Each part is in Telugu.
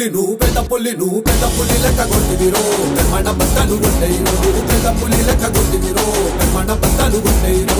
పుల్లి నువ్వు పెద్ద పుల్లి నువ్వు పెద్ద పుల్లి లెక్క కొట్టిదిరో పెమ్మడ బద్దలు కొట్టేయిరో నువ్వు పెద్ద పుల్లి లెక్క కొట్టిదిరో పెమ్మడ బద్దలు కొట్టేయిరో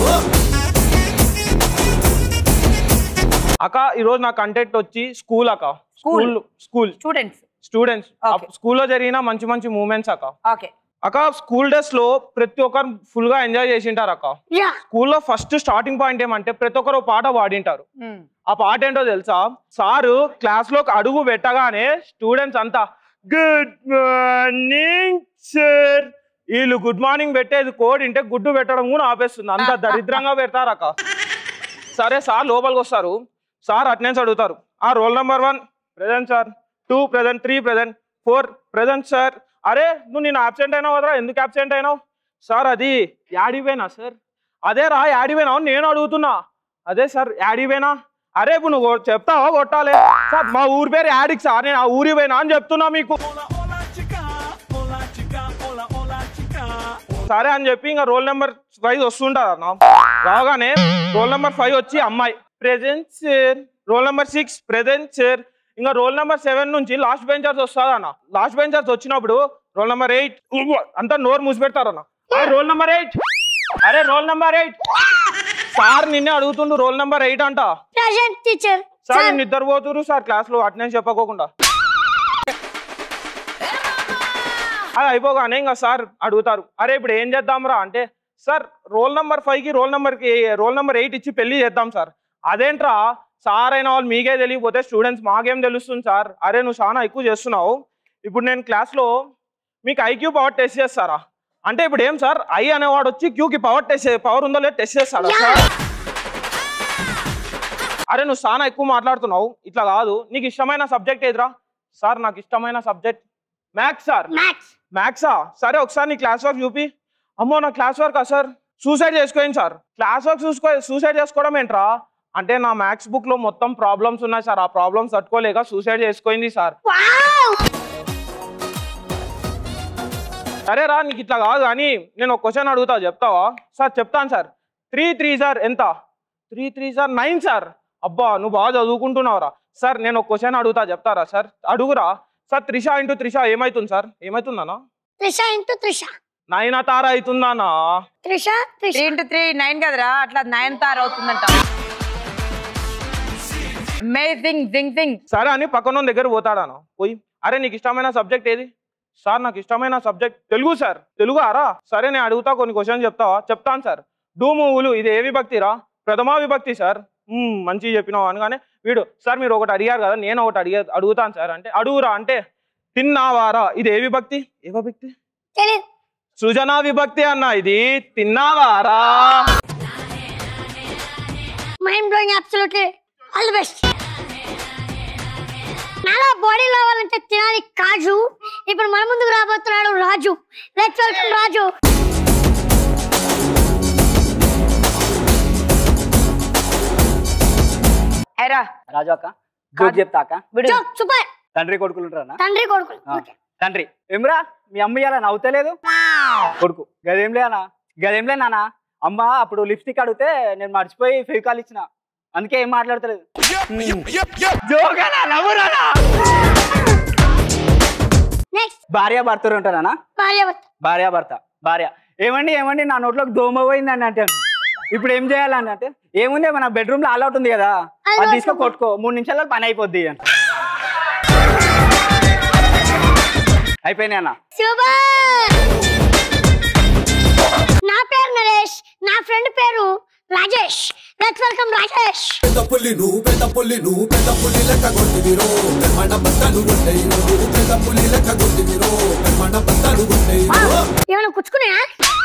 అక్క ఈరోజు నా కంటెంట్ వచ్చి స్కూల్ అక్క school school students students Okay. స్కూల్లో జరిగిన మంచి మంచి మూమెంట్స్ అక్క ఓకే అక్క స్కూల్ డేస్ లో ప్రతి ఒక్కరు ఫుల్ గా ఎంజాయ్ చేసింటారు అక్క యా స్కూల్లో ఫస్ట్ స్టార్టింగ్ పాయింట్ ఏమంటే ప్రతి ఒక్కరు ఒక పాట పాడింటారు ఆ పాట ఏంటో తెలుసా సారు క్లాస్ లోకి అడుగు పెట్టగానే స్టూడెంట్స్ అంతా గుడ్ మార్నింగ్ సార్ వీళ్ళు గుడ్ మార్నింగ్ పెట్టేది కోడ్ ఇంటే గుడ్డు పెట్టడం కూడా ఆపేస్తుంది అంత దరిద్రంగా పెడతారు అక్క సరే సార్ లోపలికి వస్తారు సార్ అటెండెన్స్ అడుగుతారు ఆ roll number one present sir two present three present four present sir అరే నువ్వు నేను అబ్సెంట్ అయినావు కదరా ఎందుకు అబ్సెంట్ అయినావు సార్ అది యాడిపోయినా సార్ అదే రా యాడిపోయినా నేను అడుగుతున్నా అదే సార్ యాడిపోయినా అరే ఇప్పుడు నువ్వు కొ- చెప్తావా కొట్టాలి సార్ మా ఊరి పేరు యాడికి సార్ నేను ఆ ఊరి పోయినా అని చెప్తున్నా మీకు సరే అని చెప్పి ఇంకా రోల్ నెంబర్ ఫైవ్ వస్తుంటారు అన్న రాగానే రోల్ నెంబర్ ఫైవ్ వచ్చి అమ్మాయి present sir roll number six present sir ఇంకా రోల్ నెంబర్ సెవెన్ నుంచి లాస్ట్ బెంచర్స్ వస్తుంది అన్న లాస్ట్ బెంచర్స్ వచ్చినప్పుడు రోల్ నెంబర్ ఎయిట్ అంతా నోరు మూసిపెడతారన్న రోల్ నెంబర్ ఎయిట్ అరే రోల్ నెంబర్ ఎయిట్ సార్ నిన్నే అడుగుతుండు రోల్ నెంబర్ ఎయిట్ అంట ప్రజెంట్ టీచర్ సార్ నిన్ను నిద్రపోతురు సార్ క్లాస్ లో అటెండెన్స్ చెప్పకోకుండా అది అయిపోగానే ఇంకా సార్ అడుగుతారు అరే ఇప్పుడు ఏం చేద్దాంరా అంటే సార్ రోల్ నెంబర్ ఫైవ్ కి రోల్ నెంబర్ కి రోల్ నెంబర్ ఎయిట్ ఇచ్చి పెళ్లి చేద్దాం సార్ అదేంట్రా సార్ అయిన వాళ్ళు మీకే తెలియకపోతే స్టూడెంట్స్ మాకేం తెలుస్తుంది సార్ అరే నువ్వు చాలా ఎక్కువ చేస్తున్నావు ఇప్పుడు నేను క్లాస్లో మీకు ఐక్యూ పవర్ టెస్ట్ చేస్తారా అంటే ఇప్పుడు ఏం సార్ ఐ అనేవాడు వచ్చి క్యూకి పవర్ టెస్ట్ పవర్ ఉందో లేదో టెస్ట్ చేస్తాడా సార్ అరే నువ్వు చాలా ఎక్కువ మాట్లాడుతున్నావు ఇట్లా కాదు నీకు ఇష్టమైన సబ్జెక్ట్ ఏదిరా సార్ నాకు ఇష్టమైన సబ్జెక్ట్ మ్యాథ్స్ సార్ మ్యాథ్స్ మ్యాథ్సా సరే ఒకసారి నీ క్లాస్ వర్క్ చూపి అమ్మో నా క్లాస్ వర్క్ సార్ సూసైడ్ చేసుకోండి సార్ క్లాస్ వర్క్ చూసుకో సూసైడ్ చేసుకోవడం ఏంట్రా అంటే నా మ్యాథ్స్ బుక్ లో మొత్తం ప్రాబ్లమ్స్ ఉన్నాయి సార్ ఆ ప్రాబ్లమ్స్ తట్టుకోలేక సూసైడ్ చేసుకోయింది సార్ వావ్ సరే రా నీకు ఇట్లా కాదు కానీ నేను ఒక క్వశ్చన్ అడుగుతా చెప్తావా సార్ చెప్తాను సార్ త్రీ త్రీ సార్ ఎంత three three sir nine sir అబ్బా నువ్వు బాగా చదువుకుంటున్నావురా సార్ నేను ఒక క్వశ్చన్ అడుగుతా చెప్తారా సార్ అడుగురా సార్ త్రిష ఇంటూ త్రిష ఏమైతుంది సార్ ఏమైతుందన్నా త్రిష ఇంటూ త్రిష నైన్ తార అవుతుందానా Trisha Trisha three into three nine కదరా అట్లా నైన్ తార్ అవుతుందంట అమేజింగ్ జింగ్ జింగ్ సరే అని పక్కన దగ్గర పోతాడాను పోయి అరే నీకు ఇష్టమైన సబ్జెక్ట్ ఏది సార్ నాకు ఇష్టమైన సబ్జెక్ట్ తెలుగు సార్ తెలుగు ఆరా సరే నేను అడుగుతా కొన్ని క్వశ్చన్స్ చెప్తావా చెప్తాను సార్ డూ మూవులు ఇది ఏ విభక్తిరా ప్రథమా విభక్తి సార్ మ్మ్, మంచిగా చెప్పినావు అనగానే వీడు సార్ మీరు ఒకటి అడిగారు కదా నేను ఒకటి అడిగా అడుగుతాను సార్ అంటే అడుగురా అంటే తిన్నావారా ఇది ఏ విభక్తి ఏ విభక్తి తెలియదు సృజనా విభక్తి అన్న ఇది తిన్నావారా mind blowing absolutely all the best నాలా బాడీ రావాలంటే తినాలి కాజు ఇప్పుడు మన ముందుకు రాబోతున్నాడు రాజు లెట్స్ వెల్కమ్ రాజు ఎరా రాజు అక్క జోక్ చెప్తా అక్క విడు జోక్ సూపర్ తండ్రి కొడుకులు ఉంటారా తండ్రి కొడుకులు ఓకే తండ్రి ఏమ్రా మీ అమ్మ ఇలా నవ్వుతలేదు కొడుకు గదేంలే అన్న గదేంలే నాన్న అమ్మ అప్పుడు లిప్స్టిక్ అడిగితే నేను మర్చిపోయి ఫెవికాల్ ఇచ్చిన అందుకే ఏం మాట్లాడతలేదు జోకేనా నవ్వురానా నెక్స్ట్ భార్య భర్తలు ఉంటారా భార్యాభర్త భార్య భర్త భార్య ఏమండి ఏమండి నా నోట్లోకి దోమ పోయిందని అంటే ఇప్పుడు ఏం చేయాలని అంటే ఏముంది మన బెడ్రూమ్ లో ఆల్అవుట్ ఉంది కదా అది అది తీసుకో పట్టుకో. కొట్టుకో మూడు నిమిషాల్లో పని అయిపోద్ది అని అయిపోయినాయి అన్న సూపర్ నా పేరు నరేష్ నా ఫ్రెండ్ పేరు రాజేష్ లెట్స్ వెల్కమ్ రాజేష్ పెద్ద పుల్లి నువ్వు పెద్ద పుల్లి నువ్వు పెద్ద పుల్లి లెక్క కొట్టిదిరో పెమ్మడ బద్దలు కొట్టేయిరో నువ్వు పెద్ద పుల్లి లెక్క కొట్టిదిరో పెమ్మడ బద్దలు కొట్టేయిరో ఏమైనా కుచ్చుకున్నాయా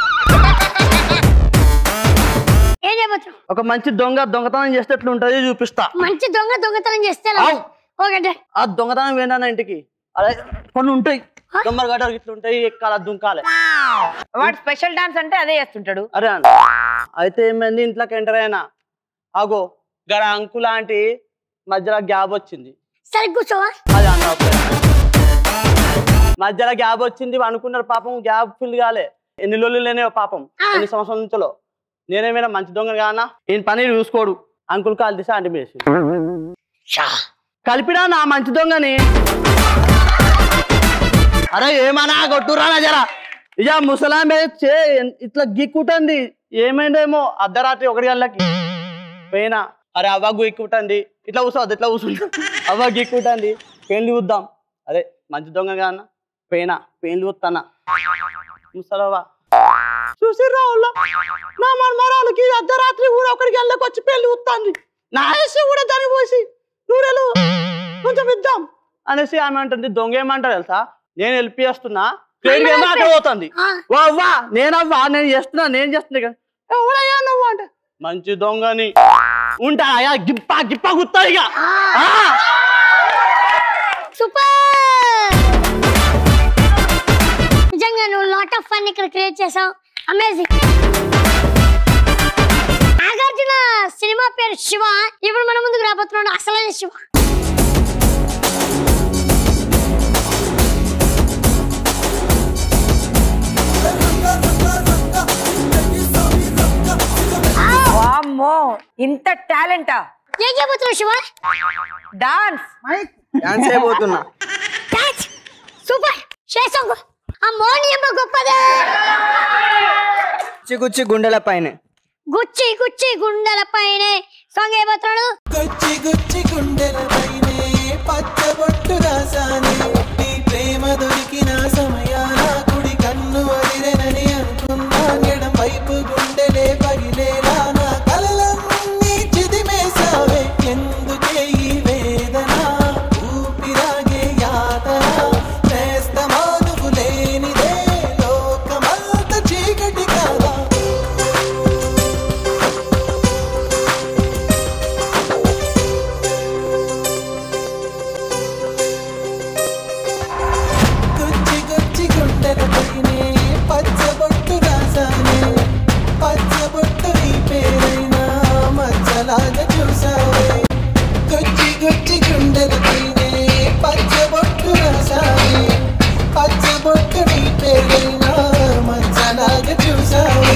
ఏం చేయబోతున్నావు ఒక మంచి దొంగ దొంగతనం చేసేటట్లు ఉంటది చూపిస్తా మంచి దొంగ దొంగతనం చేస్తే ఎలా? ఆవ్. ఓకే డే. ఆ దొంగతనం ఏంటన్నా ఇంటికి అదే కొన్ని ఉంటాయి దొమ్మర గడ్డలు ఇట్లా ఉంటాయి ఎక్కాల దుంకాలి వాడు స్పెషల్ డాన్స్ అంటే అదే చేస్తుంటాడు అరే అన్న అయితే ఏమైంది ఇంట్లోకి ఎంటర్ అయినా అగో గడ అంకు లాంటి మధ్యలో గ్యాప్ వచ్చింది సరిగ్గా కూర్చోవా అది అన్న ఒకసారి. మధ్యలో గ్యాప్ వచ్చింది అనుకున్నారు పాపం గ్యాప్ ఫిల్ కాలే ఎన్ని లొల్లు లేనే పాపం ఆ. ఎన్ని సంవత్సరాల నుంచో నేనేమైనా మంచి దొంగ కానా ఈయన పని చూసుకోడు అంకుల్ కాల్ తీసి అంటి వేసి కలిపినా నా మంచి దొంగని అరే ఏమన్నా కొట్టురా జరా ఇక ముసలాం మీద చే ఇట్లా గిక్కుంటుంది ఏమైందేమో అర్ధరాత్రి ఒకటి గంటలకి పోయినా అరే అవ్వ గిక్కుంటుంది ఇట్లా కూర్చోవద్దు ఇట్లా కూర్చుంటా అవ్వ గిక్కుంటుంది పెయిన్లు చూద్దాం అదే మంచి దొంగ కాన్న పోయినా పెయిన్లు చూస్తానా ముసలవ్వ చూసి రావుల నా మన్మరాలకి అర్ధరాత్రి కూడా ఒకరికి వెళ్ళకి వచ్చి పెళ్లి చూస్తుంది నా ఆయుష్ కూడా దాన్ని పోసి నూరెలు కొంచెం ఇద్దాం అనేసి ఆమె అంటుంది దొంగ ఏమంటారు తెలుసా నేను హెల్ప్ చేస్తున్నా ట్రైన్ ఏమో అక్కడ పోతుంది ఆ. వా వా నేనవ్వా నేను చేస్తున్నా నేను చేస్తున్నా కదా ఎవడయ్యా నువ్వు అంటే మంచి దొంగని ఉంటా అయ్యా గిప్ప గిప్ప గుత్తా ఇక ఆ. సూపర్ నిజంగా నువ్వు లాట్ ఆఫ్ ఫన్ ఇక్కడ క్రియేట్ చేసావు అమేజింగ్ నాగార్జున సినిమా పేరు శివ ఇప్పుడు మన ముందుకు రాబోతున్నాడు అసలైన శివ వామ్మో ఇంత టాలెంటా ఏం చేయబోతున్నావు శివ డాన్స్ డాన్స్ అయిపోతున్నా డాన్స్ సూపర్ చేసావు ఆ మోని అమ్మ గొప్పదే గుచ్చి గుండెల పైన గుచ్చి గుచ్చి గుండెల పైనే సాంగ్ అయిపోతున్నాడు గుచ్చి గుచ్చి గుండెలపైనే పచ్చబొట్టు రాసానే నీ ప్రేమ దొరికిన సమయాన కుడి కన్ను అదిరెనని అనుకున్నా ఎడం వైపు గుండెలే పగిలేలా నా కలలన్నీ చిదిమేశావే ఎందుకే ఈ వేదన ఊపిరాగే యాతన నేస్తమా నువ్వు లేనిదే లోకమంత చీకటి కాదా గుచ్చి గుచ్చి గుండెలపైనే పచ్చబొట్టు రాసానే పచ్చబొట్టు నీ పేరైనా మచ్చలాగా చూసావే గుచ్చి గుచ్చి గుండెలపైనే పచ్చబొట్టు రాసానే పచ్చబొట్టు నీ పేరైనా మచ్చలాగా చూసావే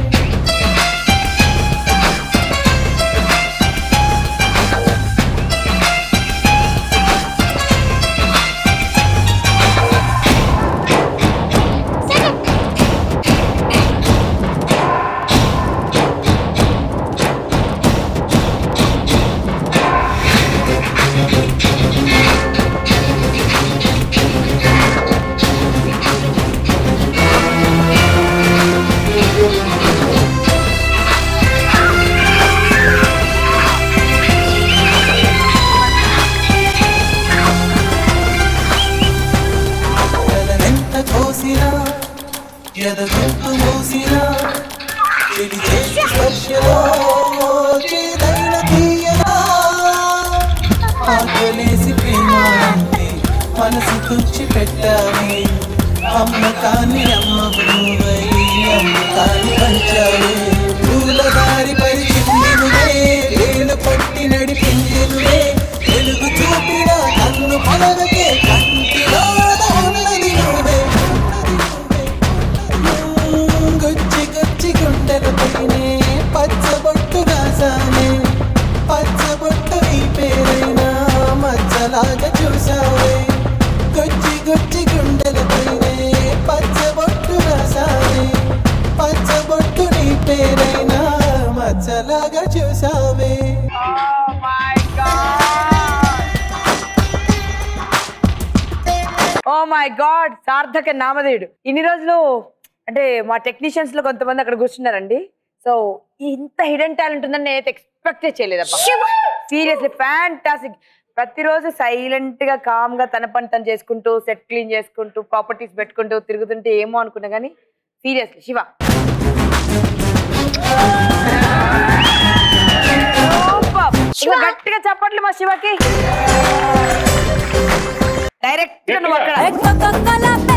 ఎదనెంత కోసినా ఎదగొట్టు మూసినా చెడి చేసి స్పర్శలో చేదైన తీయనా ఆకలేసి ప్రేమానంటే మనసు తుచ్చి పెట్టాలి అమ్మ కాని అమ్మ నువ్వై అమ్మ కాని పంచాలి పూల దారి పరిచింది నువ్వే వేలు పట్టి నడిపింది నువ్వే వెలుగు చూపిన కన్ను పొలగకే కంటిలో ఉన్నది నువ్వే గుచ్చి గుచ్చి గుండెలపైనే పచ్చబొట్టు రాసానే పచ్చబొట్టు నీ పేరైనా మచ్చలాగా చూసావే గుచ్చి గుచ్చి గుండెలపైనే పచ్చబొట్టు రాసానే పచ్చబొట్టు నీ పేరైనా మచ్చలాగా చూసావే ఓ మై గాడ్ సార్థక నామధేయుడు ఇన్ని రోజులు అంటే మా టెక్నీషియన్స్ లో కొంతమంది అక్కడ కూర్చున్నారండి సో ఇంత హిడెన్ టాలెంట్ ఉందని నేనైతే ఎక్స్పెక్ట్ చేయలేదబ్బా సీరియస్లీ ఫ్యాంటాస్టిక్ ప్రతిరోజు సైలెంట్ గా కామ్ గా తన పని తను చేసుకుంటూ సెట్ క్లీన్ చేసుకుంటూ ప్రాపర్టీస్ పెట్టుకుంటూ తిరుగుతుంటే ఏమో అనుకున్నా కానీ సీరియస్లీ శివ Super. ఇంకా గట్టిగా చప్పట్లు మా శివకి డైరెక్ట్ నువ్వు అక్కడ